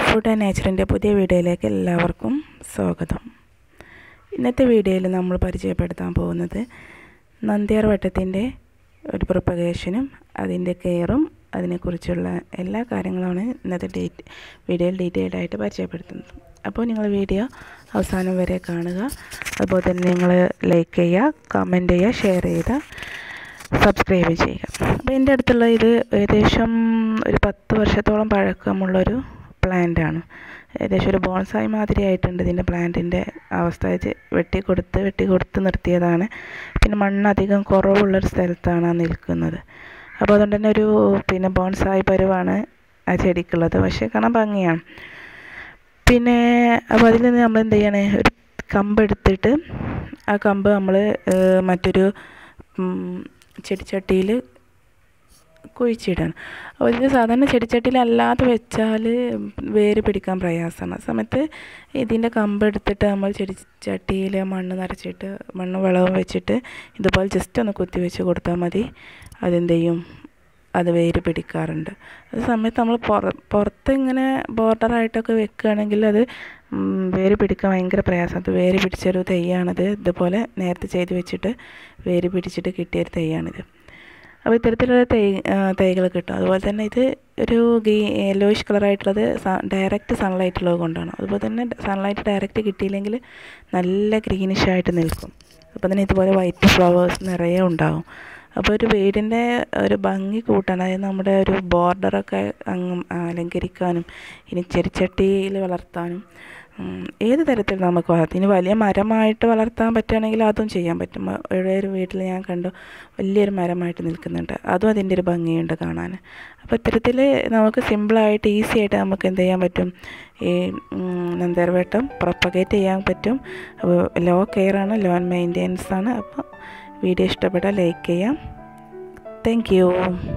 food and നേച്ചറിൻ്റെ പുതിയ വീഡിയോയിലേക്ക് എല്ലാവർക്കും സ്വാഗതം ഇന്നത്തെ വീഡിയോയിൽ നമ്മൾ പരിചയപ്പെടുത്താൻ പോകുന്നത് നന്ദിയാർ വട്ടത്തിൻ്റെ ഒരു പ്രൊപ്പഗേഷനും അതിൻ്റെ കെയറും അതിനെക്കുറിച്ചുള്ള എല്ലാ കാര്യങ്ങളുമാണ് ഇന്നത്തെ ഡേറ്റ് വീഡിയോയിൽ ഡീറ്റെയിൽഡ് ആയിട്ട് പരിചയപ്പെടുത്തുന്നത് അപ്പോൾ നിങ്ങൾ വീഡിയോ അവസാനം വരെ കാണുക അതുപോലെ തന്നെ നിങ്ങൾ ലൈക്ക് ചെയ്യുക കമൻറ്റ് ചെയ്യുക ഷെയർ ചെയ്ത സബ്സ്ക്രൈബ് ചെയ്യുക അപ്പോൾ എൻ്റെ അടുത്തുള്ള ഇത് ഏകദേശം ഒരു പത്ത് വർഷത്തോളം പഴക്കമുള്ളൊരു പ്ലാന്റാണ് ഏകദേശം ഒരു ബോൺസായി മാതിരി ആയിട്ടുണ്ട് ഇതിൻ്റെ പ്ലാന്റിൻ്റെ അവസ്ഥ വെച്ച് വെട്ടി കൊടുത്ത് വെട്ടി കൊടുത്ത് നിർത്തിയതാണ് പിന്നെ മണ്ണ് അധികം കുറവുള്ളൊരു സ്ഥലത്താണ് ആ നിൽക്കുന്നത് അപ്പോൾ അതുകൊണ്ട് തന്നെ ഒരു പിന്നെ ബോൺസായി പരുവാണ് ആ ചെടിക്കുള്ളത് പക്ഷേ കാണാൻ ഭംഗിയാണ് പിന്നെ അപ്പോൾ അതിൽ നിന്ന് നമ്മൾ എന്ത് ചെയ്യണേ ഒരു കമ്പ് എടുത്തിട്ട് ആ കമ്പ് നമ്മൾ മറ്റൊരു ചെടിച്ചട്ടിയിൽ കുഴിച്ചിടണം അപ്പോൾ ഇത് സാധാരണ ചെടിച്ചട്ടിയിൽ അല്ലാതെ വെച്ചാൽ വേര് പിടിക്കാൻ പ്രയാസമാണ് ആ സമയത്ത് ഇതിൻ്റെ കമ്പ് എടുത്തിട്ട് നമ്മൾ ചെടിച്ചട്ടിയിൽ മണ്ണ് നിറച്ചിട്ട് മണ്ണ് വെള്ളവും വെച്ചിട്ട് ഇതുപോലെ ജസ്റ്റ് ഒന്ന് കുത്തി വെച്ച് കൊടുത്താൽ മതി അതെന്ത് ചെയ്യും അത് വേര് പിടിക്കാറുണ്ട് അത് സമയത്ത് നമ്മൾ പുറ പുറത്ത് ഇങ്ങനെ ബോർഡറായിട്ടൊക്കെ വെക്കുകയാണെങ്കിൽ അത് വേര് പിടിക്കാൻ ഭയങ്കര പ്രയാസം അത് വേര് പിടിച്ചൊരു തെയ്യാണിത് ഇതുപോലെ നേരത്തെ ചെയ്ത് വെച്ചിട്ട് വേര് പിടിച്ചിട്ട് കിട്ടിയൊരു തെയ്യാണിത് അപ്പോൾ ഇത്തരത്തിലുള്ള തൈ തൈകൾ കിട്ടും അതുപോലെ തന്നെ ഇത് ഒരു ഗീ യെല്ലോയിഷ് കളറായിട്ടുള്ളത് ഡയറക്റ്റ് സൺലൈറ്റ് ഉള്ളത് കൊണ്ടാണ് അതുപോലെ തന്നെ സൺലൈറ്റ് ഡയറക്റ്റ് കിട്ടിയില്ലെങ്കിൽ നല്ല ഗ്രീനിഷ് ആയിട്ട് നിൽക്കും അപ്പോൾ തന്നെ ഇതുപോലെ വൈറ്റ് ഫ്ലവേഴ്സ് നിറയെ ഉണ്ടാവും അപ്പോൾ ഒരു വീടിൻ്റെ ഒരു ഭംഗി കൂട്ടാൻ അതായത് നമ്മുടെ ഒരു ബോർഡറൊക്കെ അങ്ങ് അലങ്കരിക്കാനും ഇനി ചെടിച്ചട്ടിയിൽ വളർത്താനും ഏത് തരത്തിൽ നമുക്ക് വളർത്താം ഇനി വലിയ മരമായിട്ട് വളർത്താൻ പറ്റുകയാണെങ്കിൽ അതും ചെയ്യാൻ പറ്റും ഇവിടെ ഒരു വീട്ടിൽ ഞാൻ കണ്ടു വലിയൊരു മരമായിട്ട് നിൽക്കുന്നുണ്ട് അതും അതിൻ്റെ ഒരു ഭംഗിയുണ്ട് കാണാൻ അപ്പോൾ ഇത്തരത്തിൽ നമുക്ക് സിമ്പിളായിട്ട് ഈസി ആയിട്ട് നമുക്ക് എന്ത് ചെയ്യാൻ പറ്റും ഈ നന്ദർവേട്ടം പ്രൊപ്പഗേറ്റ് ചെയ്യാൻ പറ്റും അപ്പോൾ ലോ കെയർ ആണ് ലോ മെയിൻ്റെനൻസ് ആണ് അപ്പോൾ വീഡിയോ ഇഷ്ടപ്പെട്ടാൽ ലൈക്ക് ചെയ്യാം താങ്ക്